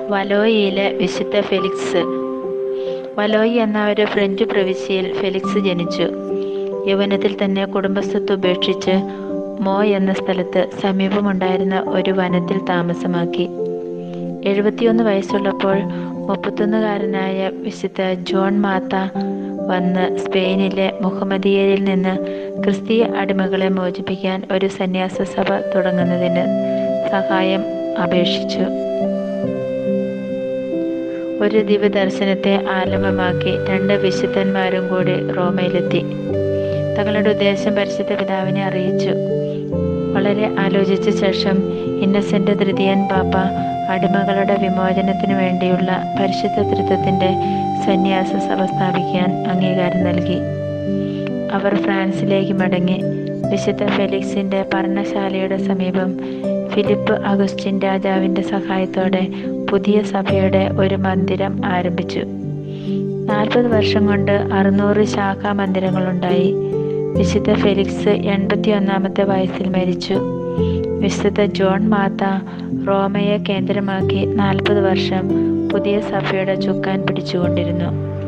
വലോയിയിലെ വിശുദ്ധ ഫെലിക്സ് വലോയി എന്ന ഒരു ഫ്രഞ്ച് പ്രവിശ്യയിൽ ഫെലിക്സ് ജനിച്ചു യൗവനത്തിൽ തന്നെ കുടുംബസ്വത്ത് ഉപേക്ഷിച്ച് മോ എന്ന സ്ഥലത്ത് സമീപമുണ്ടായിരുന്ന ഒരു വനത്തിൽ താമസമാക്കി എഴുപത്തിയൊന്ന് വയസ്സുള്ളപ്പോൾ മുപ്പത്തൊന്നുകാരനായ വിശുദ്ധ ജോൺ മാത്ത വന്ന് സ്പെയിനിലെ മുഹമ്മദിയരിൽ നിന്ന് ക്രിസ്തീയ അടിമകളെ മോചിപ്പിക്കാൻ ഒരു സന്യാസ സഭ തുടങ്ങുന്നതിന് സഹായം അപേക്ഷിച്ചു ഒരു ദിവദർശനത്തെ ആലംബമാക്കി രണ്ട് വിശുദ്ധന്മാരും കൂടി റോമയിലെത്തി തങ്ങളുടെ ഉദ്ദേശം പരിശുദ്ധ പിതാവിനെ അറിയിച്ചു വളരെ ആലോചിച്ച ശേഷം ഇന്നസെന്റ് തൃതീയൻ പാപ്പ അടിമകളുടെ വിമോചനത്തിനു വേണ്ടിയുള്ള പരിശുദ്ധ തൃത്വത്തിന്റെ സന്യാസ സഭ സ്ഥാപിക്കാൻ അംഗീകാരം നൽകി അവർ ഫ്രാൻസിലേക്ക് മടങ്ങി വിശുദ്ധ ഫെലിക്സിന്റെ പർണശാലയുടെ സമീപം ഫിലിപ്പ് അഗസ്റ്റിൻ രാജാവിന്റെ സഹായത്തോടെ പുതിയ സഭയുടെ ഒരു മന്ദിരം ആരംഭിച്ചു നാൽപ്പത് വർഷം കൊണ്ട് അറുന്നൂറ് ശാഖാ മന്ദിരങ്ങളുണ്ടായി വിശുദ്ധ ഫെലിക്സ് എൺപത്തി ഒന്നാമത്തെ വയസ്സിൽ മരിച്ചു വിശുദ്ധ ജോൺ മാത്ത റോമയെ കേന്ദ്രമാക്കി നാൽപ്പത് വർഷം പുതിയ സഭയുടെ ചുക്കാൻ പിടിച്ചുകൊണ്ടിരുന്നു